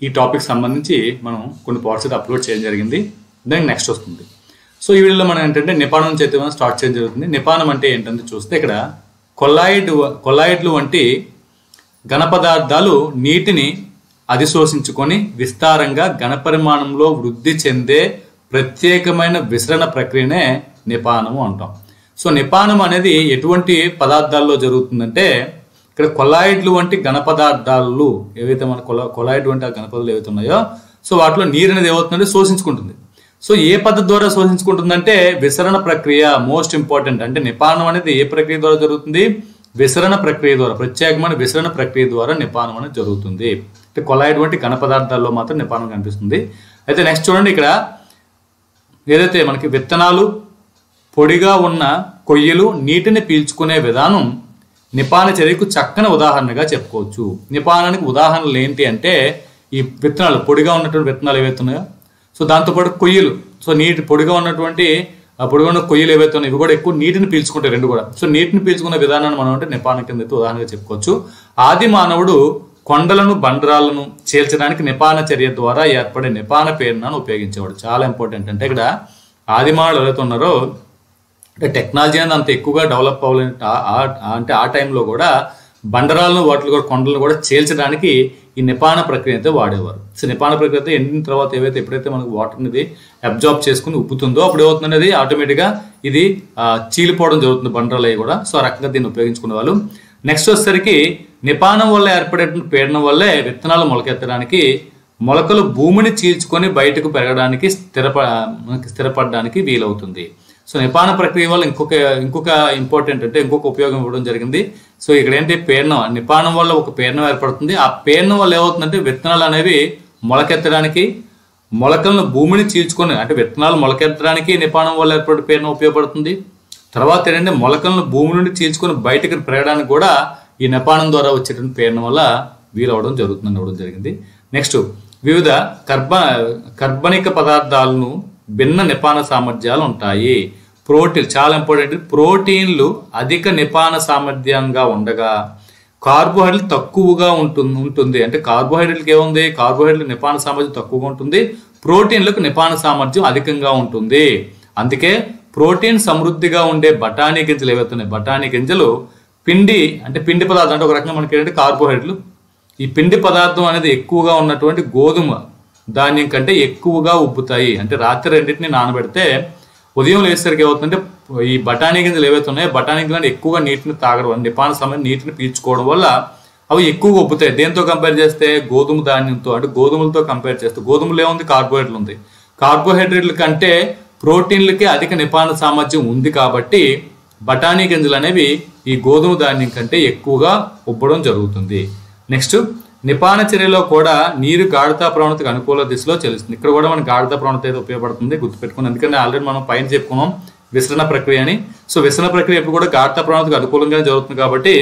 ఈ టాపిక్ సంబంధించి మనం కొన్ని పార్ట్స్ అయితే అప్లోడ్ చేయడం జరిగింది దానికి నెక్స్ట్ వస్తుంది సో ఈ వీడియోలో మనం ఏంటంటే నిపానం నుంచి అయితే మనం స్టార్ట్ చేయడం జరుగుతుంది నిపానం అంటే ఏంటంటే చూస్తే ఇక్కడ కొల్లాయిడ్ కొల్లాయిడ్లు వంటి ఘన పదార్థాలు నీటిని అధిశోషించుకొని విస్తారంగా ఘనపరిమాణంలో వృద్ధి చెందే ప్రత్యేకమైన విసరణ ప్రక్రియనే నిపానము అంటాం సో నిపానం అనేది ఎటువంటి పదార్థాల్లో జరుగుతుందంటే ఇక్కడ కొలాయిడ్లు వంటి ఘన పదార్థాలు ఏవైతే మన కొల కొలాయిడ్ వంటి ఆ ఘన పదార్థాలు ఏవైతే ఉన్నాయో సో వాటిలో నీరు అనేది ఏమవుతుందంటే శోషించుకుంటుంది సో ఏ పద్ధతి ద్వారా శోషించుకుంటుందంటే విసరణ ప్రక్రియ మోస్ట్ ఇంపార్టెంట్ అంటే నిపానం అనేది ఏ ప్రక్రియ ద్వారా జరుగుతుంది విసరణ ప్రక్రియ ద్వారా ప్రత్యేకమైన విసరణ ప్రక్రియ ద్వారా నిపానం అనేది జరుగుతుంది అంటే కొలాయిడ్ వంటి ఘన పదార్థాల్లో మాత్రం నిపానం కనిపిస్తుంది అయితే నెక్స్ట్ చూడండి ఇక్కడ ఏదైతే మనకి విత్తనాలు పొడిగా ఉన్న కొయ్యలు నీటిని పీల్చుకునే విధానం నిపాన చర్యకు చక్కని ఉదాహరణగా చెప్పుకోవచ్చు నిపానానికి ఉదాహరణలు ఏంటి అంటే ఈ విత్తనాలు పొడిగా ఉన్నటువంటి విత్తనాలు ఏవైతే ఉన్నాయో సో దాంతోపాటు కొయ్యలు సో నీటి పొడిగా ఉన్నటువంటి ఆ పొడిగా ఉన్న కొయ్యలు ఏవైతే ఉన్నాయో ఇవి కూడా ఎక్కువ నీటిని పీల్చుకుంటాయి రెండు కూడా సో నీటిని పీల్చుకునే విధానాన్ని మనం అంటే నిపాన కింద అయితే ఉదాహరణగా చెప్పుకోవచ్చు ఆది మానవుడు కొండలను బండరాలను చేల్చడానికి నిపాన చర్య ద్వారా ఏర్పడే నిపాన పేరును ఉపయోగించేవాడు చాలా ఇంపార్టెంట్ అంటే ఇక్కడ ఆది మానవులు ఎవరైతే ఉన్నారో అంటే టెక్నాలజీ అనేది అంత ఎక్కువగా డెవలప్ అవ్వలేదు ఆ- ఆ- అంటే ఆ టైంలో కూడా బండరాలను వాటిని కూడా కొండలను కూడా చేల్చడానికి ఈ నిపాన ప్రక్రియ అయితే వాడేవారు సో నిపాన ప్రక్రియ అయితే ఎండిన తర్వాత ఏవైతే ఎప్పుడైతే మనకు వాటర్ అనేది అబ్జార్బ్ చేసుకుని ఉప్పుతుందో అప్పుడు ఏమవుతుంది అనేది ఆటోమేటిక్గా ఇది ఆ, చీలిపోవడం జరుగుతుంది బండరాలు అవి కూడా సో ఆ రకంగా దీన్ని ఉపయోగించుకునే వాళ్ళు నెక్స్ట్ వచ్చేసరికి నిపానం వల్ల ఏర్పడేటువంటి పీడనం వల్లే విత్తనాలు మొలకెత్తడానికి మొలకలు భూమిని చీల్చుకొని బయటకు పెరగడానికి స్థిరప మనకి స్థిరపడడానికి వీలవుతుంది సో నిపాన ప్రక్రియ వల్ల ఇంకొక ఇంకొక ఇంపార్టెంట్ అంటే ఇంకొక ఉపయోగం ఇవ్వడం జరిగింది సో ఇక్కడ ఏంటి పీడనం నిపానం వల్ల ఒక పీడనం ఏర్పడుతుంది ఆ పీడనం వల్ల ఏమవుతుందంటే విత్తనాలు అనేవి మొలకెత్తడానికి మొలకలను భూమిని చీల్చుకొని అంటే విత్తనాలు మొలకెత్తడానికి నిపానం వల్ల ఏర్పడే పీడనం ఉపయోగపడుతుంది తర్వాత ఏంటంటే మొలకలను భూమి నుండి చీల్చుకొని బయటకు పెరగడానికి కూడా ఈ నిపానం ద్వారా వచ్చేటువంటి పీడనం వల్ల వీలవడం జరుగుతుందని అవ్వడం జరిగింది నెక్స్ట్ వివిధ కర్బ కర్బనిక పదార్థాలను భిన్న నిపాన సామర్థ్యాలు ఉంటాయి ప్రోటీన్ చాలా ఇంపార్టెంట్ ప్రోటీన్లు అధిక నిపాన సామర్థ్యంగా ఉండగా కార్బోహైడ్రేట్ తక్కువగా ఉంటుంది ఉంటుంది అంటే కార్బోహైడ్రేట్కి ఏముంది కార్బోహైడ్రేట్ నిపాన సామర్థ్యం తక్కువగా ఉంటుంది ప్రోటీన్లకు నిపాన సామర్థ్యం అధికంగా ఉంటుంది అందుకే ప్రోటీన్ సమృద్ధిగా ఉండే బఠానీ గింజలు ఏవైతే ఉన్నాయి బఠానీ గింజలు పిండి అంటే పిండి పదార్థం అంటే ఒక రకంగా మనకి ఏంటంటే కార్బోహైడ్రేట్లు ఈ పిండి పదార్థం అనేది ఎక్కువగా ఉన్నటువంటి గోధుమ ధాన్యం కంటే ఎక్కువగా ఉబ్బుతాయి అంటే రాత్రి రెండింటిని నానబెడితే ఉదయం లేచేసరికి ఏమవుతుందంటే ఈ బఠానీ గింజలు ఏవైతే ఉన్నాయో బఠానీ గింజలు ఎక్కువగా నీటిని తాగడం వల్ల నిపాన సమయం నీటిని పీల్చుకోవడం వల్ల అవి ఎక్కువగా ఉబ్బుతాయి దేంతో కంపేర్ చేస్తే గోధుమ ధాన్యంతో అంటే గోధుమలతో కంపేర్ చేస్తే గోధుమలో ఏముంది కార్బోహైడ్రేట్లు ఉంది కార్బోహైడ్రేట్ల కంటే ప్రోటీన్లకి అధిక నిపాన సామర్థ్యం ఉంది కాబట్టి బఠానీ గింజలు అనేవి ఈ గోధుమ ధాన్యం కంటే ఎక్కువగా ఉబ్బడం జరుగుతుంది నెక్స్ట్ నిపాన చర్యలో కూడా నీరు గాఢతా ప్రవణతకు అనుకూల దిశలో చెల్లిస్తుంది ఇక్కడ కూడా మనకి గాఢతా ప్రవణత అయితే ఉపయోగపడుతుంది గుర్తుపెట్టుకుని ఎందుకంటే ఆల్రెడీ మనం పైన చెప్పుకున్నాం విసరణ ప్రక్రియ అని సో విసరణ ప్రక్రియ ఎప్పుడు కూడా గాఢతా ప్రవణతకు అనుకూలంగానే జరుగుతుంది కాబట్టి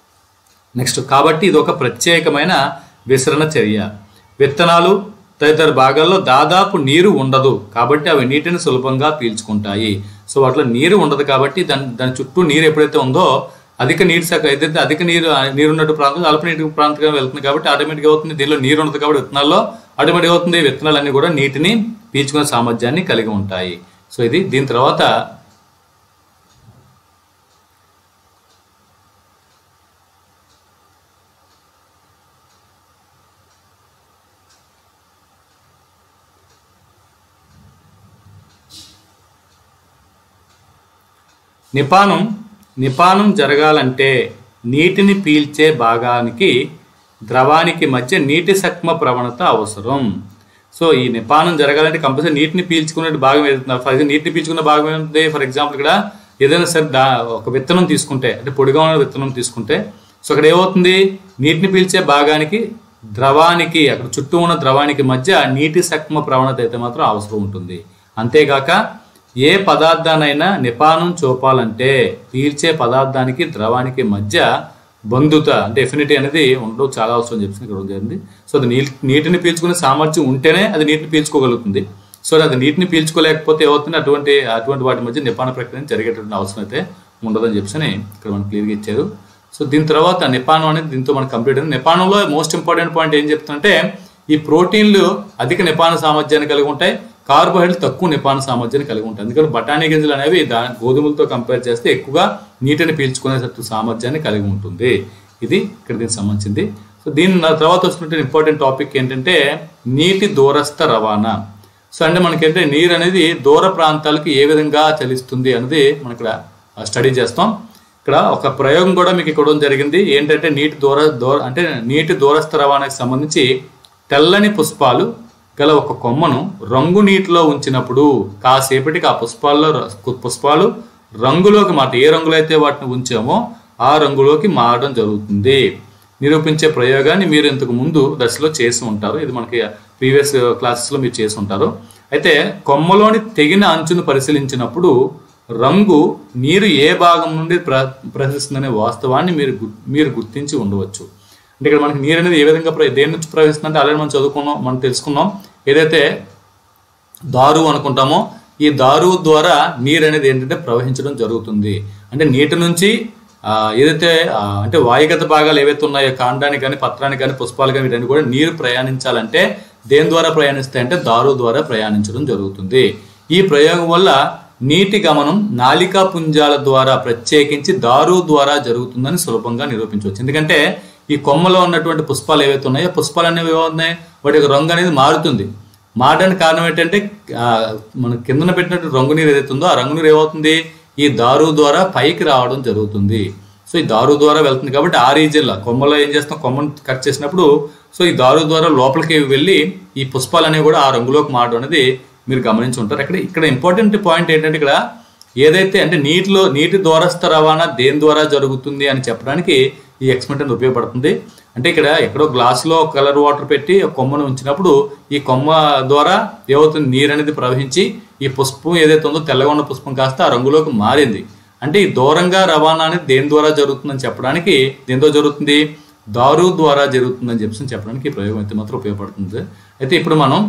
నెక్స్ట్ కాబట్టి ఇది ఒక ప్రత్యేకమైన విసరణ చర్య విత్తనాలు తదితర భాగాల్లో దాదాపు నీరు ఉండదు కాబట్టి అవి నీటిని సులభంగా పీల్చుకుంటాయి సో వాటిలో నీరు ఉండదు కాబట్టి దాని దాని చుట్టూ నీరు ఎప్పుడైతే ఉందో అధిక నీటి శాఖ ఏదైతే అధిక నీరు నీరు ఉన్నట్టు ప్రాంతం అల్ప నీటి ప్రాంతంగా వెళ్తుంది కాబట్టి ఆటోమేటిక్గా అవుతుంది దీనిలో నీరు ఉండదు కాబట్టి విత్తనాల్లో ఆటోమేటిక్గా అవుతుంది విత్తనాలన్నీ కూడా నీటిని పీల్చుకునే సామర్థ్యాన్ని కలిగి ఉంటాయి సో ఇది దీని తర్వాత నిపానం నిపానం జరగాలంటే నీటిని పీల్చే భాగానికి ద్రవానికి మధ్య నీటి సక్మ ప్రవణత అవసరం సో ఈ నిపానం జరగాలంటే కంపల్సరీ నీటిని పీల్చుకునే భాగం ఏదైతే ఫర్ ఎగ్జాంపుల్ నీటిని పీల్చుకున్న భాగం ఏంటి ఫర్ ఎగ్జాంపుల్ ఇక్కడ ఏదైనా సరే దా ఒక విత్తనం తీసుకుంటే అంటే పొడిగా ఉన్న విత్తనం తీసుకుంటే సో అక్కడ ఏమవుతుంది నీటిని పీల్చే భాగానికి ద్రవానికి అక్కడ చుట్టూ ఉన్న ద్రవానికి మధ్య నీటి సక్మ ప్రవణత అయితే మాత్రం అవసరం ఉంటుంది అంతేగాక ఏ పదార్థానైనా నిపానం చూపాలంటే పీల్చే పదార్థానికి ద్రవానికి మధ్య బంధుత అంటే ఎఫినిటీ అనేది ఉండడం చాలా అవసరం చెప్పి ఇక్కడ జరిగింది సో అది నీ నీటిని పీల్చుకునే సామర్థ్యం ఉంటేనే అది నీటిని పీల్చుకోగలుగుతుంది సో అది నీటిని పీల్చుకోలేకపోతే ఏమవుతుంది అటువంటి అటువంటి వాటి మధ్య నిపాన ప్రక్రియ జరిగేటువంటి అవసరం అయితే ఉండదని చెప్పి ఇక్కడ మనకు క్లియర్గా ఇచ్చారు సో దీని తర్వాత నిపానం అనేది దీంతో మనకు కంప్లీట్ అయింది నిపానంలో మోస్ట్ ఇంపార్టెంట్ పాయింట్ ఏం చెప్తుందంటే ఈ ప్రోటీన్లు అధిక నిపాన సామర్థ్యాన్ని కలిగి ఉంటాయి కార్బోహైడ్రేట్ తక్కువ నిపాన సామర్థ్యాన్ని కలిగి ఉంటాయి అందుకని బఠానీ గింజలు అనేవి దా గోధుమలతో కంపేర్ చేస్తే ఎక్కువగా నీటిని పీల్చుకునేటట్టు సామర్థ్యాన్ని కలిగి ఉంటుంది ఇది ఇక్కడ దీనికి సంబంధించింది సో దీని నా తర్వాత వస్తున్నటువంటి ఇంపార్టెంట్ టాపిక్ ఏంటంటే నీటి దూరస్థ రవాణా సో అంటే మనకంటే నీరు అనేది దూర ప్రాంతాలకు ఏ విధంగా చలిస్తుంది అనేది మనం ఇక్కడ స్టడీ చేస్తాం ఇక్కడ ఒక ప్రయోగం కూడా మీకు ఇక్కడ ఇవ్వడం జరిగింది ఏంటంటే నీటి దూర దూర అంటే నీటి దూరస్థ రవాణాకి సంబంధించి తెల్లని పుష్పాలు గల ఒక కొమ్మను రంగు నీటిలో ఉంచినప్పుడు కాసేపటికి ఆ పుష్పాల్లో ర- పుష్పాలు రంగులోకి మాట ఏ రంగులో అయితే వాటిని ఉంచామో ఆ రంగులోకి మారడం జరుగుతుంది నిరూపించే ప్రయోగాన్ని మీరు ఇంతకు ముందు దశలో చేసి ఉంటారు ఇది మనకి ప్రీవియస్ క్లాసెస్లో మీరు చేసి ఉంటారు అయితే కొమ్మలోని తెగిన అంచును పరిశీలించినప్పుడు రంగు నీరు ఏ భాగం నుండి ప్ర ప్రవహిస్తుందనే వాస్తవాన్ని మీరు గు- మీరు గుర్తించి ఉండవచ్చు అంటే ఇక్కడ మనకి నీరు అనేది ఏ విధంగా ప్ర- దేని నుంచి ప్రవహిస్తుందంటే ఆల్రెడీ మనం చదువుకున్నాం మనం తెలుసుకున్నాం ఏదైతే దారు అనుకుంటామో ఈ దారు ద్వారా నీరు అనేది ఏంటంటే ప్రవహించడం జరుగుతుంది అంటే నీటి నుంచి ఆ, ఏదైతే ఆ, అంటే వాయుగత భాగాలు ఏవైతే ఉన్నాయో కాండానికి కానీ పత్రానికి కానీ పుష్పాలు కానీ వీటన్ని కూడా నీరు ప్రయాణించాలంటే దేని ద్వారా ప్రయాణిస్తాయంటే దారు ద్వారా ప్రయాణించడం జరుగుతుంది ఈ ప్రయోగం వల్ల నీటి గమనం నాలికా పుంజాల ద్వారా ప్రత్యేకించి దారు ద్వారా జరుగుతుందని సులభంగా నిరూపించవచ్చు ఎందుకంటే ఈ కొమ్మలో ఉన్నటువంటి పుష్పాలు ఏవైతే ఉన్నాయో పుష్పాలు అనేవి ఏమవుతున్నాయి వాటి యొక్క రంగు అనేది మారుతుంది మారడానికి కారణం ఏంటంటే ఆ, మన కిందన పెట్టినట్టు రంగు నీరు ఏదైతే ఉందో ఆ రంగు నీరు ఏమవుతుంది ఈ దారు ద్వారా పైకి రావడం జరుగుతుంది సో ఈ దారు ద్వారా వెళ్తుంది కాబట్టి ఆ రీజియన్లో కొమ్మలో ఏం చేస్తాం కొమ్మను కట్ చేసినప్పుడు సో ఈ దారు ద్వారా లోపలికి వెళ్ళి ఈ పుష్పాలు అనేవి కూడా ఆ రంగులోకి మారడం అనేది మీరు గమనించి ఉంటారు ఇక్కడ ఇక్కడ ఇంపార్టెంట్ పాయింట్ ఏంటంటే ఇక్కడ ఏదైతే అంటే నీటిలో నీటి దూరస్థ రవాణా దేని ద్వారా జరుగుతుంది అని చెప్పడానికి ఈ ఎక్స్పెరిమెంట్ అనేది ఉపయోగపడుతుంది అంటే ఇక్కడ ఎక్కడో గ్లాసులో కలర్ వాటర్ పెట్టి ఒక కొమ్మను ఉంచినప్పుడు ఈ కొమ్మ ద్వారా ఏమవుతుంది నీరు అనేది ప్రవహించి ఈ పుష్పం ఏదైతే ఉందో తెల్లగా ఉన్న పుష్పం కాస్త ఆ రంగులోకి మారింది అంటే ఈ దూరంగా రవాణా అనేది దేని ద్వారా జరుగుతుందని చెప్పడానికి దేంతో జరుగుతుంది దారు ద్వారా జరుగుతుందని చెప్పి చెప్పడానికి ఈ ప్రయోగం అయితే మాత్రం ఉపయోగపడుతుంది అయితే ఇప్పుడు మనం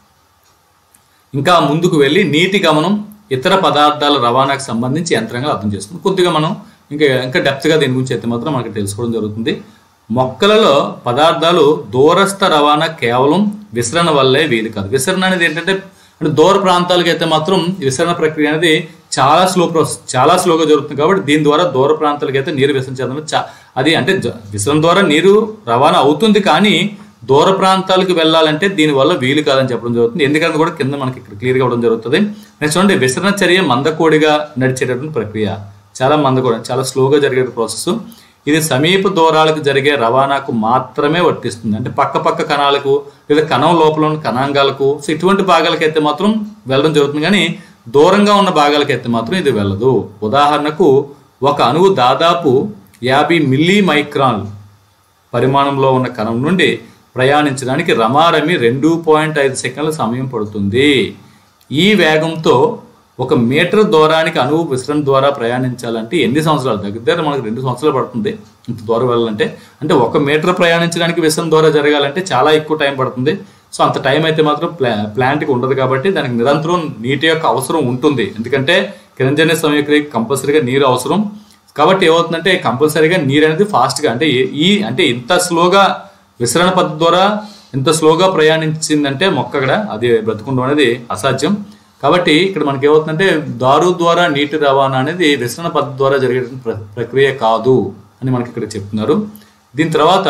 ఇంకా ముందుకు వెళ్ళి నీటి గమనం ఇతర పదార్థాల రవాణాకు సంబంధించి యంత్రంగా అర్థం చేసుకుందాం కొద్దిగా మనం ఇంకా ఇంకా డెప్త్గా దీని గురించి అయితే మాత్రం మనకి తెలుసుకోవడం జరుగుతుంది మొక్కలలో పదార్థాలు దూరస్థ రవాణా కేవలం విసరణ వల్లే వీలు కాదు విసరణ అనేది ఏంటంటే అంటే దూర ప్రాంతాలకు అయితే మాత్రం ఈ విసరణ ప్రక్రియ అనేది చాలా స్లో ప్రాసెస్ చాలా స్లోగా జరుగుతుంది కాబట్టి దీని ద్వారా దూర ప్రాంతాలకు అయితే నీరు విసరించడం చా అది అంటే జ- విసరణ ద్వారా నీరు రవాణా అవుతుంది కానీ దూర ప్రాంతాలకు వెళ్ళాలంటే దీనివల్ల వీలు కాదని చెప్పడం జరుగుతుంది ఎందుకంటే కూడా కింద మనకి ఇక్కడ క్లియర్గా ఇవ్వడం జరుగుతుంది నెక్స్ట్ చూడండి విసరణ చర్య మందకోడిగా నడిచేటటువంటి ప్రక్రియ చాలా మందకోడి చాలా స్లోగా జరిగే ప్రాసెస్ ఇది సమీప దూరాలకు జరిగే రవాణాకు మాత్రమే వర్తిస్తుంది అంటే పక్క పక్క కణాలకు లేదా కణం లోపల ఉన్న కణాంగాలకు సో ఇటువంటి భాగాలకైతే మాత్రం వెళ్ళడం జరుగుతుంది కానీ దూరంగా ఉన్న భాగాలకైతే మాత్రం ఇది వెళ్ళదు ఉదాహరణకు ఒక అణువు దాదాపు యాభై మిల్లీ మైక్రాన్ పరిమాణంలో ఉన్న కణం నుండి ప్రయాణించడానికి రమారమి రెండు పాయింట్ ఐదు సెకండ్ల సమయం పడుతుంది ఈ వేగంతో ఒక మీటర్ దూరానికి అణువు విసరణ ద్వారా ప్రయాణించాలంటే ఎన్ని సంవత్సరాలు దగ్గర మనకు రెండు సంవత్సరాలు పడుతుంది ఇంత దూరం వెళ్ళాలంటే అంటే ఒక మీటర్ ప్రయాణించడానికి విసరణ ద్వారా జరగాలంటే చాలా ఎక్కువ టైం పడుతుంది సో అంత టైం అయితే మాత్రం ప్లా ప్లాంట్కి ఉండదు కాబట్టి దానికి నిరంతరం నీటి యొక్క అవసరం ఉంటుంది ఎందుకంటే కిరంజన్య సమయక్రియకి కంపల్సరీగా నీరు అవసరం కాబట్టి ఏమవుతుందంటే కంపల్సరీగా నీరు అనేది ఫాస్ట్గా అంటే ఈ- ఈ అంటే ఇంత స్లోగా విసరణ పద్ధతి ద్వారా ఇంత స్లోగా ప్రయాణించిందంటే మొక్క అక్కడ అది బ్రతుకుండడం అనేది అసాధ్యం కాబట్టి ఇక్కడ మనకి ఏమవుతుందంటే దారు ద్వారా నీటి రవాణా అనేది విసరణ పద్ధతి ద్వారా జరిగే ప్ర- ప్రక్రియ కాదు అని మనకి ఇక్కడ చెప్తున్నారు దీని తర్వాత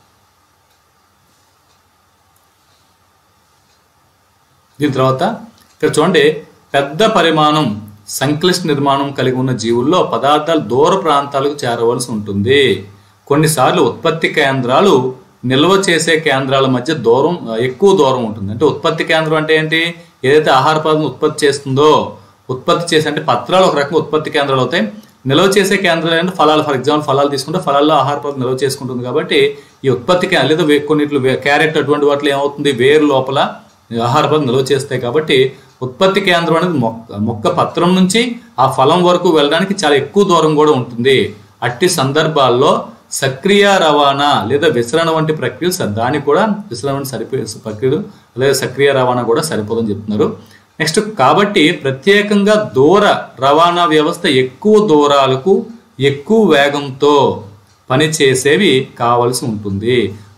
దీని తర్వాత ఇక్కడ చూడండి పెద్ద పరిమాణం సంక్లిష్ట నిర్మాణం కలిగి ఉన్న జీవుల్లో పదార్థాలు దూర ప్రాంతాలకు చేరవలసి ఉంటుంది కొన్నిసార్లు ఉత్పత్తి కేంద్రాలు నిల్వ చేసే కేంద్రాల మధ్య దూరం ఆ, ఎక్కువ దూరం ఉంటుంది అంటే ఉత్పత్తి కేంద్రం అంటే ఏంటి ఏదైతే ఆహార పదార్థం ఉత్పత్తి చేస్తుందో ఉత్పత్తి చేసే అంటే పత్రాలు ఒక రకంగా ఉత్పత్తి కేంద్రాలు అవుతాయి నిల్వ చేసే కేంద్రాలు అంటే ఫలాలు ఫర్ ఎగ్జాంపుల్ ఫలాలు తీసుకుంటే ఫలాల్లో ఆహార పదార్థం నిల్వ చేసుకుంటుంది కాబట్టి ఈ ఉత్పత్తి కే- లేదా వే- కొన్నిట్లు వే- క్యారెట్ అటువంటి వాటిలో ఏమవుతుంది వేరు లోపల ఆహార పదార్థం నిల్వ చేస్తాయి కాబట్టి ఉత్పత్తి కేంద్రం అనేది మొక్క మొక్క పత్రం నుంచి ఆ ఫలం వరకు వెళ్ళడానికి చాలా ఎక్కువ దూరం కూడా ఉంటుంది అట్టి సందర్భాల్లో సక్రియ రవాణా లేదా విసరణ వంటి ప్రక్రియలు స- దానికి కూడా విసరణ వంటి సరిపోయే ప్రక్రియలు లేదా సక్రియ రవాణా కూడా సరిపోదని చెప్తున్నారు నెక్స్ట్ కాబట్టి ప్రత్యేకంగా దూర రవాణా వ్యవస్థ ఎక్కువ దూరాలకు ఎక్కువ వేగంతో పనిచేసేవి కావాల్సి ఉంటుంది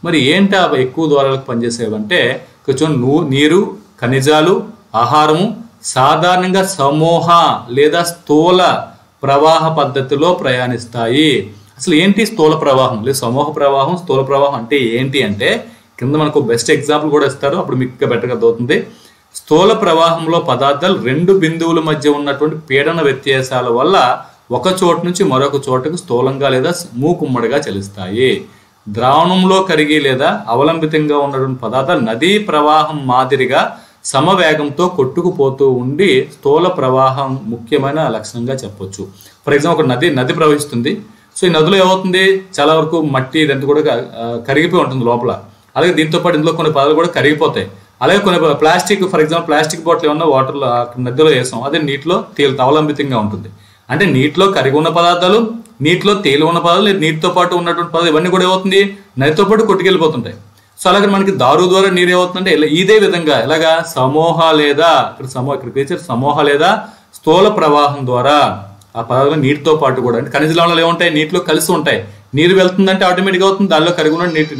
మరి ఏంటి ఆ ఎక్కువ ద్వారాలకు పనిచేసేవి అంటే కొంచెం నూ నీరు ఖనిజాలు ఆహారము సాధారణంగా సమూహ లేదా స్థూల ప్రవాహ పద్ధతిలో ప్రయాణిస్తాయి అసలు ఏంటి స్థూల ప్రవాహం లేదా సమూహ ప్రవాహం స్థూల ప్రవాహం అంటే ఏంటి అంటే కింద మనకు బెస్ట్ ఎగ్జాంపుల్ కూడా ఇస్తారు అప్పుడు మీకు ఇంకా బెటర్గా అవుతుంది స్థూల ప్రవాహంలో పదార్థాలు రెండు బిందువుల మధ్య ఉన్నటువంటి పీడన వ్యత్యాసాల వల్ల ఒక చోటు నుంచి మరొక చోటుకు స్థూలంగా లేదా మూకుమ్మడిగా చలిస్తాయి ద్రావణంలో కరిగి లేదా అవలంబితంగా ఉన్నటువంటి పదార్థాలు నదీ ప్రవాహం మాదిరిగా సమవేగంతో కొట్టుకుపోతూ ఉండి స్థూల ప్రవాహం ముఖ్యమైన లక్షణంగా చెప్పొచ్చు ఫర్ ఎగ్జాంపుల్ ఒక నది నది ప్రవహిస్తుంది సో ఈ నదిలో ఏమవుతుంది చాలా వరకు మట్టి ఇదంతా కూడా ఆ, కరిగిపోయి ఉంటుంది లోపల అలాగే దీంతో పాటు ఇందులో కొన్ని పదాలు కూడా కరిగిపోతాయి అలాగే కొన్ని plastic for example plastic bottle ఏమన్నా వాటర్లో నదిలో వేసాం అదే నీటిలో తేలు అవలంబితంగా ఉంటుంది అంటే నీటిలో కరిగి ఉన్న పదార్థాలు నీటిలో తేలి ఉన్న పదార్థాలు లేదా నీటితో పాటు ఉన్నటువంటి పదాలు ఇవన్నీ కూడా ఏమవుతుంది నదితో పాటు కొట్టుకెళ్ళిపోతుంటాయి సో అలాగే మనకి దారు ద్వారా నీరు ఏమవుతుందంటే ఇలా ఇదే విధంగా ఎలాగా సమూహ లేదా ఇక్కడ సమూహ ఇక్కడ ఇచ్చారు సమూహ లేదా స్థూల ప్రవాహం ద్వారా ఆ పదార్థాలు నీటితో పాటు కూడా అంటే ఖనిజ లవణాలు ఏముంటాయి నీటిలో కలిసి ఉంటాయి నీరు వెళ్తుందంటే ఆటోమేటిక్గా అవుతుంది దానిలో కరిగి ఉన్న నీటి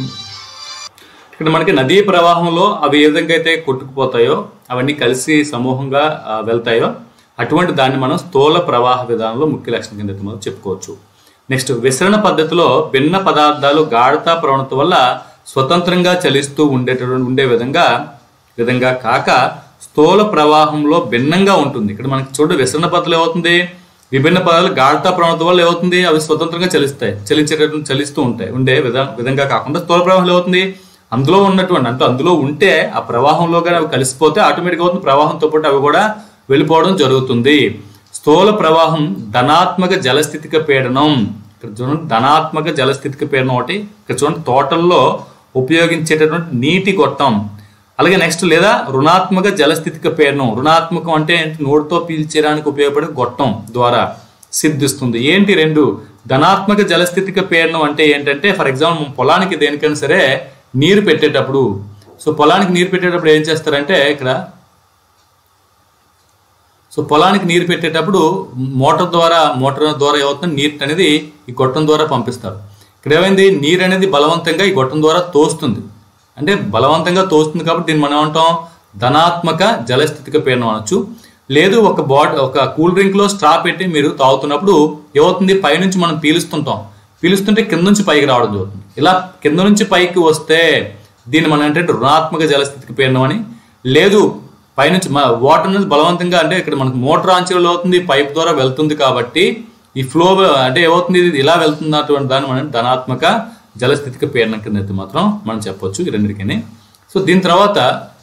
ఇక్కడ మనకి నదీ ప్రవాహంలో అవి ఏ విధంగా అయితే కొట్టుకుపోతాయో అవన్నీ కలిసి సమూహంగా ఆ, వెళ్తాయో అటువంటి దాన్ని మనం స్థూల ప్రవాహ విధానంలో ముఖ్య లక్షణం కింద అయితే మనం చెప్పుకోవచ్చు నెక్స్ట్ విసరణ పద్ధతిలో భిన్న పదార్థాలు గాఢతా ప్రవణత వల్ల స్వతంత్రంగా చలిస్తూ ఉండేటటువంటి ఉండే విధంగా విధంగా కాక స్థూల ప్రవాహంలో భిన్నంగా ఉంటుంది ఇక్కడ మనకి చూడ విసరణ పద్ధతిలో ఏమవుతుంది విభిన్న పదాలు గాఢతా ప్రవణత వల్ల ఏమవుతుంది అవి స్వతంత్రంగా చలిస్తాయి చలించేటటువంటి చలిస్తూ ఉంటాయి ఉండే విధ విధంగా కాకుండా స్థూల ప్రవాహంలో ఏమవుతుంది అందులో ఉన్నటువంటి అంటే అందులో ఉంటే ఆ ప్రవాహంలో కానీ అవి కలిసిపోతే ఆటోమేటిక్గా అవుతుంది ప్రవాహంతో పాటు అవి కూడా వెళ్ళిపోవడం జరుగుతుంది స్థూల ప్రవాహం ధనాత్మక జలస్థితిక పీడనం ఇక్కడ చూడండి ధనాత్మక జలస్థితిక పీడనం ఒకటి ఇక్కడ చూడండి తోటల్లో ఉపయోగించేటటువంటి నీటి గొట్టం అలాగే నెక్స్ట్ లేదా రుణాత్మక జలస్థితిక పీడనం రుణాత్మకం అంటే ఏంటి? నోటితో పీల్చేయడానికి ఉపయోగపడే గొట్టం ద్వారా సిద్ధిస్తుంది ఏంటి రెండు ధనాత్మక జలస్థితిక పీడనం అంటే ఏంటంటే ఫర్ ఎగ్జాంపుల్ పొలానికి దేనికైనా సరే నీరు పెట్టేటప్పుడు సో పొలానికి నీరు పెట్టేటప్పుడు ఏం చేస్తారంటే ఇక్కడ సో పొలానికి నీరు పెట్టేటప్పుడు మోటార్ ద్వారా మోటార్ ద్వారా ఏమవుతుంది నీరు అనేది ఈ గొట్టం ద్వారా పంపిస్తారు ఇక్కడ ఏమైంది నీరు అనేది బలవంతంగా ఈ గొట్టం ద్వారా తోస్తుంది అంటే బలవంతంగా తోస్తుంది కాబట్టి దీన్ని మనం ఏమంటాం ధనాత్మక జలస్థితిక పీడనం అనొచ్చు లేదు ఒక బాట్ ఒక కూల్ డ్రింక్ లో స్ట్రా పెట్టి మీరు తాగుతున్నప్పుడు ఏమవుతుంది పైనుంచి మనం పీలుస్తుంటాం పీలుస్తుంటే కింద నుంచి పైకి రావడం జరుగుతుంది ఇలా కింద నుంచి పైకి వస్తే దీన్ని మనం ఏంటంటే రుణాత్మక జలస్థితికి పీడనం అని లేదు పైనుంచి వాటర్ అనేది బలవంతంగా అంటే ఇక్కడ మనకు మోటార్ ఆంచలు అవుతుంది పైప్ ద్వారా వెళ్తుంది కాబట్టి ఈ ఫ్లో అంటే ఏమవుతుంది ఇది ఇలా వెళ్తుంది అటువంటి దాన్ని మనం ధనాత్మక జలస్థితికి పీడనం కింద అయితే మాత్రం మనం చెప్పొచ్చు ఈ రెండింటికి సో దీని తర్వాత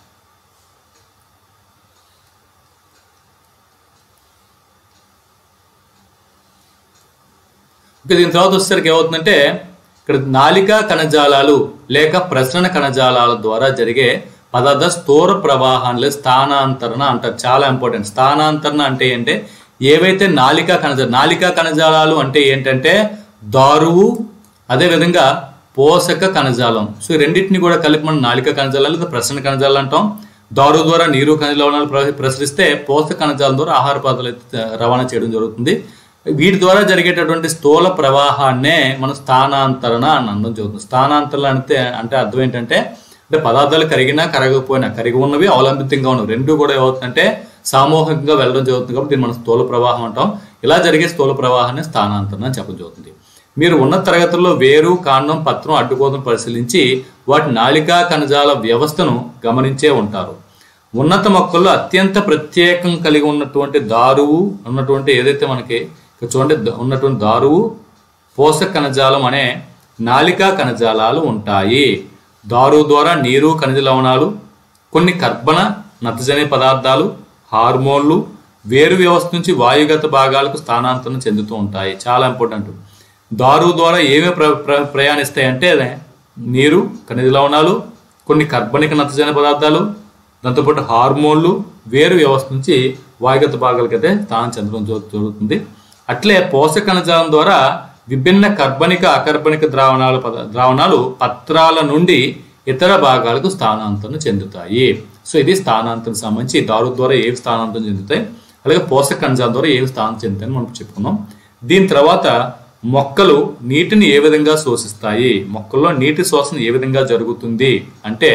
ఇంకా దీని తర్వాత వచ్చేసరికి ఏమవుతుందంటే ఇక్కడ నాలిక కణజాలాలు లేక ప్రసరణ కణజాలాల ద్వారా జరిగే పదార్థ స్థూర ప్రవాహాన్ని లేదా స్థానాంతరణ అంటారు చాలా ఇంపార్టెంట్ స్థానాంతరణ అంటే ఏంటంటే ఏవైతే నాలిక కణజాల నాలిక కణజాలాలు అంటే ఏంటంటే దారువు అదేవిధంగా పోషక కణజాలం సో ఈ రెండింటిని కూడా కలిపి మనం నాలిక కణజాలాలు లేదా ప్రసరణ కణజాలాలు అంటాం దారు ద్వారా నీరు ఖనిజాలు ప్ర- ప్రసరిస్తే పోషక కణజాలం ద్వారా ఆహార పదార్థాలు అయితే రవాణా చేయడం జరుగుతుంది వీటి ద్వారా జరిగేటటువంటి స్థూల ప్రవాహాన్నే మనం స్థానాంతరణ అని అనడం జరుగుతుంది స్థానాంతరణ అంటే అంటే అర్థం ఏంటంటే అంటే పదార్థాలు కరిగినా కరగకపోయినా కరిగి ఉన్నవి అవలంబితంగా ఉన్నవి రెండు కూడా ఏమవుతుందంటే సామూహికంగా వెళ్ళడం జరుగుతుంది కాబట్టి దీన్ని మనం స్థూల ప్రవాహం అంటాం ఇలా జరిగే స్థూల ప్రవాహాన్ని స్థానాంతరణ అని చెప్పడం జరుగుతుంది మీరు ఉన్నత తరగతుల్లో వేరు కాండం పత్రం అడ్డుకోతను పరిశీలించి వాటి నాళికా కణజాల వ్యవస్థను గమనించే ఉంటారు ఉన్నత మొక్కల్లో అత్యంత ప్రత్యేకం కలిగి ఉన్నటువంటి దారువు ఉన్నటువంటి ఏదైతే మనకి ఇక్కడ చూడండి ద- ఉన్నటువంటి దారువు పోషక కణజాలం అనే నాలికా కణజాలాలు ఉంటాయి దారువు ద్వారా నీరు ఖనిజ లవణాలు కొన్ని కర్బన నత్రజని పదార్థాలు హార్మోన్లు వేరు వ్యవస్థ నుంచి వాయుగత భాగాలకు స్థానాంతరం చెందుతూ ఉంటాయి చాలా ఇంపార్టెంట్ దారువు ద్వారా ఏమేమి ప్ర ప్ర- ప్రయాణిస్తాయంటే అదే నీరు ఖనిజ లవణాలు కొన్ని కర్బనిక నత్రజని పదార్థాలు దాంతోపాటు హార్మోన్లు వేరు వ్యవస్థ నుంచి వాయుగత భాగాలకైతే స్థానం చెందడం జరు- జరుగుతుంది అట్లే పోషక కణజాలం ద్వారా విభిన్న కర్బనిక అకర్బనిక ద్రావణాల పద ద్రావణాలు పత్రాల నుండి ఇతర భాగాలకు స్థానాంతరం చెందుతాయి సో ఇది స్థానాంతరం సంబంధించి దారు ద్వారా ఏవి స్థానాంతరం చెందుతాయి అలాగే పోషక కణజాలం ద్వారా ఏవి స్థానం చెందుతాయని మనం చెప్పుకున్నాం దీని తర్వాత మొక్కలు నీటిని ఏ విధంగా శోషిస్తాయి మొక్కల్లో నీటి శోషణ ఏ విధంగా జరుగుతుంది అంటే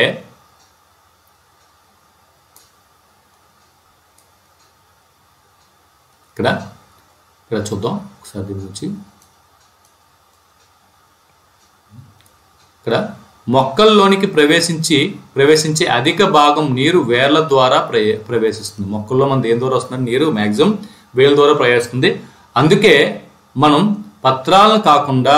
ఇక్కడ ఇక్కడ చూద్దాం ఒకసారి దీని గురించి ఇక్కడ మొక్కల్లోనికి ప్రవేశించి ప్రవేశించే అధిక భాగం నీరు వేర్ల ద్వారా ప్రవే ప్రవేశిస్తుంది మొక్కల్లో మన దేని ద్వారా వస్తుంది నీరు మ్యాక్సిమం వేర్ల ద్వారా ప్రవేశిస్తుంది అందుకే మనం పత్రాలను కాకుండా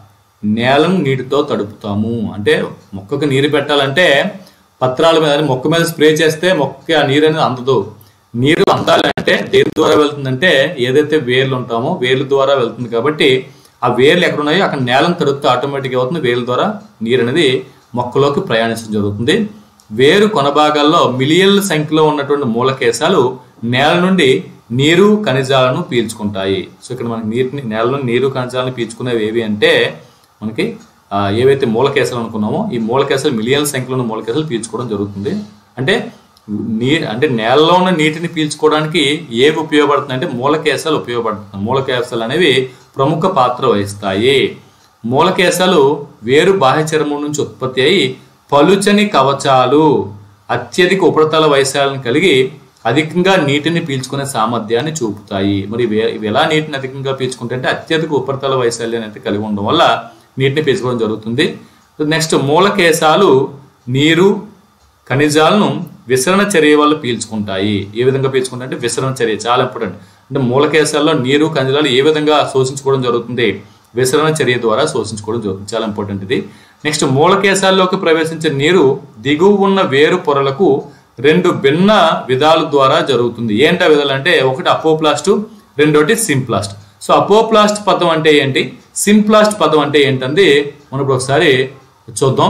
నేలను నీటితో తడుపుతాము అంటే మొక్కకు నీరు పెట్టాలంటే పత్రాల మీద మొక్క మీద స్ప్రే చేస్తే మొక్క ఆ నీరు అనేది అందదు నీరు అందాలంటే దేని ద్వారా వెళ్తుందంటే ఏదైతే వేర్లు ఉంటామో వేర్ల ద్వారా వెళ్తుంది కాబట్టి ఆ వేర్లు ఎక్కడ ఉన్నాయో అక్కడ నేలను తడుపుతూ ఆటోమేటిక్గా అవుతుంది వేర్ల ద్వారా నీరు అనేది మొక్కలోకి ప్రయాణించడం జరుగుతుంది వేరు కొనభాగాల్లో మిలియన్ల సంఖ్యలో ఉన్నటువంటి మూలకేశాలు నేల నుండి నీరు ఖనిజాలను పీల్చుకుంటాయి సో ఇక్కడ మనకి నీటిని నేల నుండి నీరు ఖనిజాలను పీల్చుకునేవి ఏవి అంటే మనకి ఆ, ఏవైతే మూలకేశాలు అనుకున్నామో ఈ మూలకేశాలు మిలియన్ల సంఖ్యలో ఉన్న మూలకేశాలు పీల్చుకోవడం జరుగుతుంది అంటే నీ అంటే నేలలో ఉన్న నీటిని పీల్చుకోవడానికి ఏవి ఉపయోగపడుతుంది అంటే మూలకేశాలు ఉపయోగపడుతుంది మూలకేశాలు అనేవి ప్రముఖ పాత్ర వహిస్తాయి మూలకేశాలు వేరు బాహ్య చర్మం నుంచి ఉత్పత్తి అయి పలుచని కవచాలు అత్యధిక ఉపరితల వైశాల్యం కలిగి అధికంగా నీటిని పీల్చుకునే సామర్థ్యాన్ని చూపుతాయి మరి ఇవి ఇవి ఎలా నీటిని అధికంగా పీల్చుకుంటే అంటే అత్యధిక ఉపరితల వైశాల్యాన్ని అయితే కలిగి ఉండడం వల్ల నీటిని పీల్చుకోవడం జరుగుతుంది నెక్స్ట్ మూలకేశాలు నీరు ఖనిజాలను విసరణ చర్య వల్ల పీల్చుకుంటాయి ఏ విధంగా పీల్చుకుంటాయి అంటే విసరణ చర్య చాలా ఇంపార్టెంట్ అంటే మూలకేశాల్లో నీరు ఖనిజాలు ఏ విధంగా శోషించుకోవడం జరుగుతుంది విసరణ చర్య ద్వారా శోషించుకోవడం జరుగుతుంది చాలా ఇంపార్టెంట్ ఇది నెక్స్ట్ మూలకేశాల్లోకి ప్రవేశించే నీరు దిగువ ఉన్న వేరు పొరలకు రెండు భిన్న విధాల ద్వారా జరుగుతుంది ఏంటి ఆ విధాలు అంటే ఒకటి అపోప్లాస్ట్ రెండోటి సింప్లాస్ట్ సో అపోప్లాస్ట్ పదం అంటే ఏంటి సింప్లాస్ట్ పదం అంటే ఏంటంది మనం ఇప్పుడు ఒకసారి చూద్దాం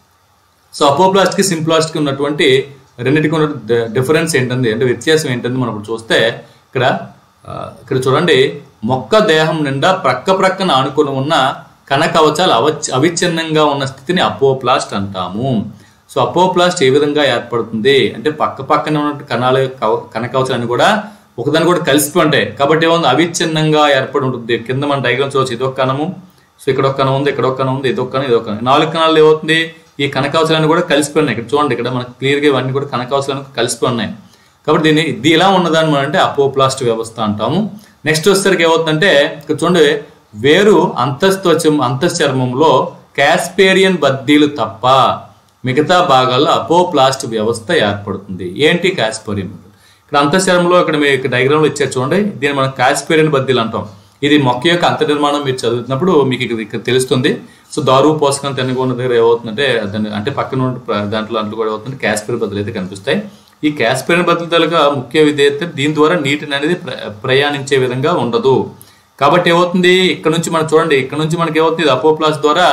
సో అపోప్లాస్ట్ కి సింప్లాస్ట్ కి ఉన్నటువంటి రెండింటికి ఉన్న డి- డిఫరెన్స్ ఏంటంది అంటే వ్యత్యాసం ఏంటంది మనం ఇప్పుడు చూస్తే ఇక్కడ ఆ, ఇక్కడ చూడండి మొక్క దేహం నిండా ప్రక్క ప్రక్కన ఆనుకొని ఉన్న కణ కవచాలు అవచ్ అవిచ్ఛిన్నంగా ఉన్న స్థితిని అపోప్లాస్ట్ అంటాము సో అపోప్లాస్ట్ ఏ విధంగా ఏర్పడుతుంది అంటే పక్క పక్కన ఉన్న కణాల కవ- కణ కవచాలన్నీ కూడా ఒకదాని కూడా కలిసిపోయి ఉంటాయి కాబట్టి ఏముంది అవిచ్ఛిన్నంగా ఏర్పడి ఉంటుంది కింద మన డయాగ్రామ్ చూడవచ్చు ఇదొక కణము సో ఇక్కడ ఒక కణం ఉంది ఇక్కడ ఒక కణం ఉంది ఇదొక కణం ఇదొక కణం నాలుగు కణాలు ఏమవుతుంది ఈ కనకవసరాన్ని కూడా కలిసిపోయి ఉన్నాయి ఇక్కడ చూడండి ఇక్కడ మనకి క్లియర్గా ఇవన్నీ కూడా కనకవసరాలు కలిసిపోయి ఉన్నాయి కాబట్టి దీన్ని ఇది ఇలా ఉన్నదాన్ని మనం అంటే అపోప్లాస్ట్ వ్యవస్థ అంటాము నెక్స్ట్ వచ్చేసరికి ఏమవుతుందంటే ఇక్కడ చూడండి వేరు అంతస్తోచం అంతశ్చర్మంలో కాస్పేరియన్ బద్దీలు తప్ప మిగతా భాగాల్లో అపోప్లాస్ట్ వ్యవస్థ ఏర్పడుతుంది ఏంటి కాస్పేరియన్ ఇక్కడ అంతఃశరంలో ఇక్కడ మీరు ఇక్కడ డయాగ్రామ్లో ఇచ్చారు చూడండి దీన్ని మనం కాస్పేరియన్ బద్దీలు అంటాం ఇది మొక్క యొక్క అంతర్నిర్మాణం మీరు చదువుతున్నప్పుడు మీకు ఇక్కడ ఇక్కడ తెలుస్తుంది సో దారు పోషకం తెనగొన్న దగ్గర ఏమవుతుందంటే దాన్ని అంటే పక్కన ఉన్న ప్ర- దాంట్లో అంట్లో కూడా ఏమవుతుంది కాస్పేరియన్ బద్దలు అయితే కనిపిస్తాయి ఈ కాస్పేరియన్ బద్దలు తాలూకా ముఖ్య విధి అయితే దీని ద్వారా నీటిని అనేది ప్ర- ప్రయాణించే విధంగా ఉండదు కాబట్టి ఏమవుతుంది ఇక్కడ నుంచి మనం చూడండి ఇక్కడ నుంచి మనకి ఏమవుతుంది ఇది అపోప్లాస్ ద్వారా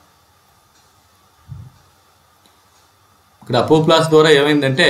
ఇక్కడ అపోప్లాస్ ద్వారా ఏమైందంటే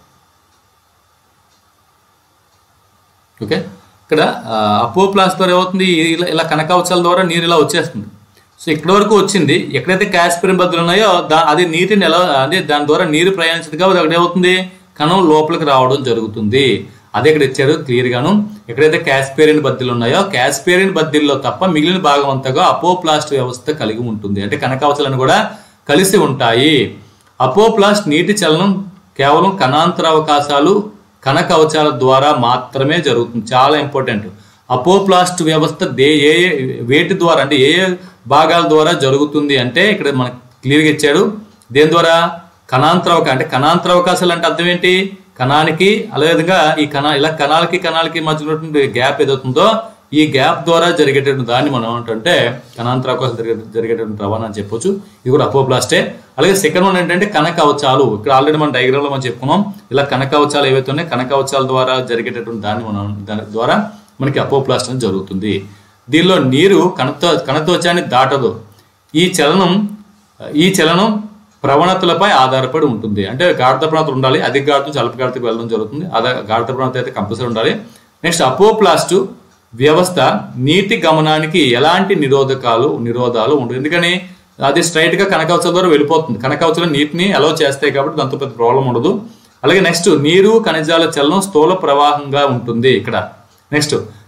ఓకే ఇక్కడ అపోప్లాస్ ద్వారా ఏమవుతుంది ఇలా ఇలా కనకవచాల ద్వారా నీరు ఇలా వచ్చేస్తుంది సో ఇక్కడ వరకు వచ్చింది ఎక్కడైతే కాస్పిరిన్ బద్దలు ఉన్నాయో దా అది నీటిని ఎలా అదే దాని ద్వారా నీరు ప్రయాణించదు కాబట్టి అక్కడ ఏమవుతుంది కణం లోపలికి రావడం జరుగుతుంది అదే ఇక్కడ ఇచ్చారు క్లియర్ గాను ఎక్కడైతే కాస్పేరియన్ బద్దీలు ఉన్నాయో కాస్పేరియన్ బద్దీల్లో తప్ప మిగిలిన భాగం అంతగా అపోప్లాస్ట్ వ్యవస్థ కలిగి ఉంటుంది అంటే కనకవచలను కూడా కలిసి ఉంటాయి అపోప్లాస్ట్ నీటి చలనం కేవలం కణాంతర అవకాశాలు కణ కవచాల ద్వారా మాత్రమే జరుగుతుంది చాలా ఇంపార్టెంట్ అపోప్లాస్ట్ వ్యవస్థ దే ఏ ఏ వేటి ద్వారా అంటే ఏ ఏ భాగాల ద్వారా జరుగుతుంది అంటే ఇక్కడ మనకు క్లియర్గా ఇచ్చాడు దేని ద్వారా కణాంతర అవకాశం అంటే కణాంతర అవకాశాలు అంటే అర్థం ఏంటి కణానికి అదేవిధంగా ఈ కణ ఇలా కణాలకి కణాలకి మధ్య ఉన్నటువంటి గ్యాప్ ఏదవుతుందో ఈ గ్యాప్ ద్వారా జరిగేటటువంటి దాన్ని మనం ఏంటంటే కణాంతర అవకాశాలు జరిగే జరిగేటటువంటి రవాణా అని చెప్పొచ్చు ఇది కూడా అపోప్లాస్టే అలాగే సెకండ్ వన్ ఏంటంటే కణ కవచాలు ఇక్కడ ఆల్రెడీ మన డయాగ్రామ్ లో మనం చెప్పుకున్నాం ఇలా కణ కవచాలు ఏవైతే ఉన్నాయో కణ కవచాల ద్వారా జరిగేటటువంటి దాన్ని మనం దాని ద్వారా మనకి అపోప్లాస్ట్ అనేది జరుగుతుంది దీనిలో నీరు కణతో కణత్వచాన్ని దాటదు ఈ చలనం ఈ చలనం ప్రవణతలపై ఆధారపడి ఉంటుంది అంటే గాఢత ప్రవణత ఉండాలి అధిక గాఢత నుంచి అల్ప గాఢతకు వెళ్ళడం జరుగుతుంది అదే గాఢత ప్రవణత అయితే కంపల్సరీ ఉండాలి నెక్స్ట్ అపోప్లాస్ట్ వ్యవస్థ నీటి గమనానికి ఎలాంటి నిరోధకాలు నిరోధాలు ఉండవు ఎందుకని అది స్ట్రైట్ గా కనకవచల ద్వారా వెళ్ళిపోతుంది కనకవచలు నీటిని అలౌ చేస్తాయి కాబట్టి దాంతో పెద్ద ప్రాబ్లం ఉండదు అలాగే నెక్స్ట్ నీరు ఖనిజాల చలనం స్థూల ప్రవాహంగా ఉంటుంది ఇక్కడ నెక్స్ట్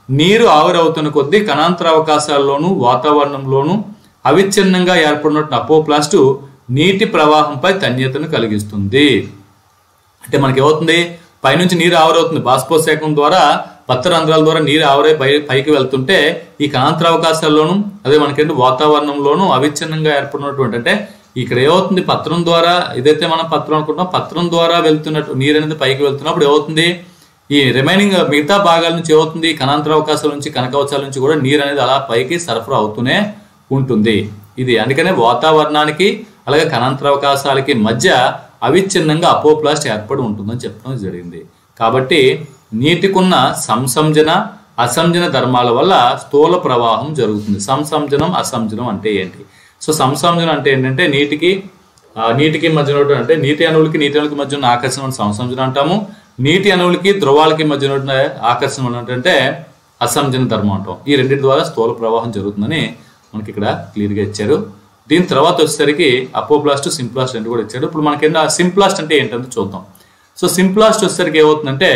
నీరు ఆవిరవుతున్న కొద్దీ కణాంతర అవకాశాల్లోనూ వాతావరణంలోనూ అవిచ్ఛిన్నంగా ఏర్పడినట్టు అపోప్లాస్టు నీటి ప్రవాహంపై తన్యతను కలిగిస్తుంది అంటే మనకి ఏమవుతుంది పైనుంచి నీరు ఆవిరవుతుంది బాష్పోత్సేకం ద్వారా పత్రరంధ్రాల ద్వారా నీరు ఆవిరై పై పైకి వెళ్తుంటే ఈ కణాంతర అవకాశాల్లోనూ అదే మనకేంటి వాతావరణంలోనూ అవిచ్ఛిన్నంగా ఏర్పడినటువంటి అంటే ఇక్కడ ఏమవుతుంది పత్రం ద్వారా ఏదైతే మనం పత్రం అనుకుంటాం పత్రం ద్వారా వెళ్తున్నట్టు నీరు అనేది పైకి వెళ్తున్నప్పుడు ఏమవుతుంది ఈ రిమైనింగ్ మిగతా భాగాల నుంచి ఏమవుతుంది కణాంతర అవకాశాల నుంచి కనకవచాల నుంచి కూడా నీరు అనేది అలా పైకి సరఫరా అవుతూనే ఉంటుంది ఇది అందుకనే వాతావరణానికి అలాగే కణాంతర అవకాశాలకి మధ్య అవిచ్ఛిన్నంగా అపోప్లాస్ట్ ఏర్పడి ఉంటుందని చెప్పడం జరిగింది కాబట్టి నీటికున్న సంసంజన అసంజన ధర్మాల వల్ల స్థూల ప్రవాహం జరుగుతుంది సంసంజనం అసంజనం అంటే ఏంటి సో సంసంజనం అంటే ఏంటంటే నీటికి ఆ, నీటికి మధ్య ఉన్నటువంటి అంటే నీటి అణువులకి నీటి అణువులకి మధ్య ఉన్న ఆకర్షణ సంసంజనం అంటాము నీటి అణువులకి ధ్రువాలకి మధ్య ఉన్న ఆకర్షణ అంటే అసంజన ధర్మం అంటాం ఈ రెండింటి ద్వారా స్థూల ప్రవాహం జరుగుతుందని మనకి ఇక్కడ క్లియర్గా ఇచ్చారు దీని తర్వాత వచ్చేసరికి అపోప్లాస్ట్ సింప్లాస్ట్ రెండు కూడా ఇచ్చాడు ఇప్పుడు మనకి సింప్లాస్ట్ అంటే ఏంటంటే చూద్దాం సో సింప్లాస్ట్ వచ్చేసరికి ఏమవుతుందంటే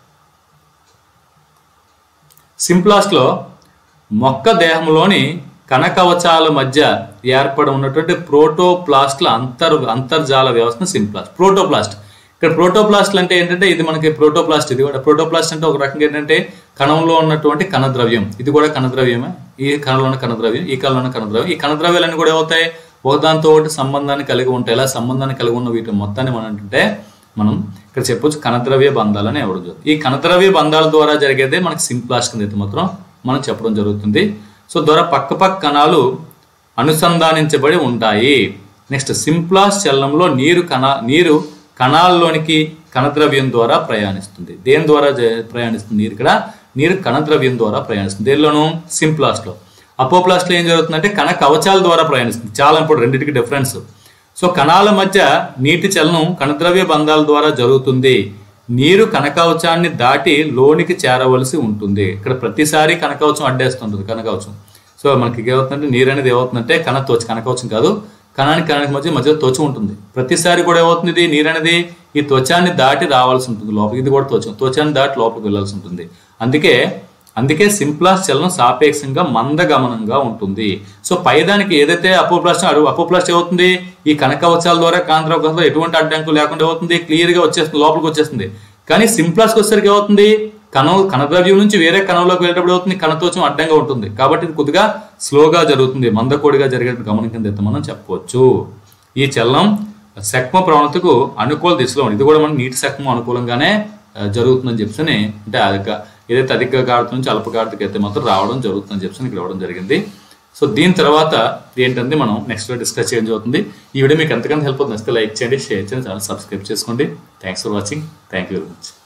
సింప్లాస్ట్లో మొక్క దేహంలోని కణకవచాల మధ్య ఏర్పడి ఉన్నటువంటి ప్రోటోప్లాస్ట్ల అంతర్ అంతర్జాల వ్యవస్థను సింప్లాస్ట్ ప్రోటోప్లాస్ట్ ఇక్కడ ప్రోటోప్లాస్ట్లు అంటే ఏంటంటే ఇది మనకి ప్రోటోప్లాస్ట్ ఇది కూడా ప్రోటోప్లాస్ట్ అంటే ఒక రకంగా ఏంటంటే కణంలో ఉన్నటువంటి కణద్రవ్యం ఇది కూడా కణద్రవ్యమే ఈ కణంలో ఉన్న కణద్రవ్యం ఈ కణంలో ఉన్న కణద్రవ్యం ఈ కణద్రవ్యాలన్నీ కూడా ఏమవుతాయి ఒకదానితో ఒకటి సంబంధాన్ని కలిగి ఉంటాయి ఇలా సంబంధాన్ని కలిగి ఉన్న వీటి మొత్తాన్ని మనం అంటే మనం ఇక్కడ చెప్పొచ్చు కణద్రవ్య బంధాలని ఎవరు జరుగుతుంది ఈ కణద్రవ్య బంధాల ద్వారా జరిగేదే మనకి సింప్లాస్ట్ కింద అయితే మాత్రం మనం చెప్పడం జరుగుతుంది సో ద్వారా పక్క పక్క కణాలు అనుసంధానించబడి ఉంటాయి నెక్స్ట్ సింప్లాస్ చలనంలో నీరు కణ నీరు కణాల్లోనికి కణద్రవ్యం ద్వారా ప్రయాణిస్తుంది దేని ద్వారా జ- ప్రయాణిస్తుంది నీరు ఇక్కడ నీరు కణద్రవ్యం ద్వారా ప్రయాణిస్తుంది దేనిలోను సింప్లాస్ట్లో అపోప్లాస్ట్లో ఏం జరుగుతుందంటే కణ కవచాల ద్వారా ప్రయాణిస్తుంది చాలా ఇంపార్టెంట్ రెండింటికి డిఫరెన్స్ సో కణాల మధ్య నీటి చలనం కణద్రవ్య బంధాల ద్వారా జరుగుతుంది నీరు కనకవచాన్ని దాటి లోనికి చేరవలసి ఉంటుంది ఇక్కడ ప్రతిసారి కనకవచం అడ్డేస్తుంటుంది కనకవచం సో మనకి ఏమవుతుందంటే నీరు అనేది ఏమవుతుందంటే కణ తోచి కనకవచం కాదు కణానికి కణానికి మధ్య మధ్య త్వచ ఉంటుంది ప్రతిసారి కూడా ఏమవుతుంది ఇది నీరు అనేది ఈ త్వచాన్ని దాటి రావాల్సి ఉంటుంది లోపలికి ఇది కూడా త్వచం త్వచాన్ని దాటి లోపలికి వెళ్ళాల్సి ఉంటుంది అందుకే అందుకే సింప్లాస్ చలనం సాపేక్షంగా మందగమనంగా ఉంటుంది సో పైదానికి ఏదైతే అపోప్లాస్ట్ అడుగు అపోప్లాస్ట్ ఏమవుతుంది ఈ కనకవచాల ద్వారా కాంద్రవకాశంలో ఎటువంటి అడ్డంకులు లేకుండా ఏమవుతుంది క్లియర్ గా వచ్చేస్తుంది లోపలికి వచ్చేస్తుంది కానీ సింప్లాస్కి వచ్చేసరికి ఏమవుతుంది కణం కణద్రవ్యం నుంచి వేరే కణంలోకి వెళ్ళేటప్పుడు అవుతుంది కణతోచం అడ్డంగా ఉంటుంది కాబట్టి ఇది కొద్దిగా స్లోగా జరుగుతుంది మందకోడిగా జరిగే గమనం కింద అయితే మనం చెప్పవచ్చు ఈ చలనం శక్మ ప్రవణతకు అనుకూల దిశలో ఉంది ఇది కూడా మనం నీటి శక్మం అనుకూలంగానే ఆ, జరుగుతుందని చెప్పని అంటే అధిక ఏదైతే అధిక గాఢత నుంచి అల్ప గాఢతకి అయితే మాత్రం రావడం జరుగుతుందని చెప్పి ఇక్కడ ఇవ్వడం జరిగింది సో దీని తర్వాత ఏంటంటే మనం నెక్స్ట్ డిస్కస్ చేయడం జరుగుతుంది ఈ వీడియో మీకు ఎంతకంత హెల్ప్ అవుతుంది నచ్చితే లైక్ చేయండి షేర్ చేయండి ఛానల్ సబ్స్క్రైబ్ చేసుకోండి thanks for watching thank you very much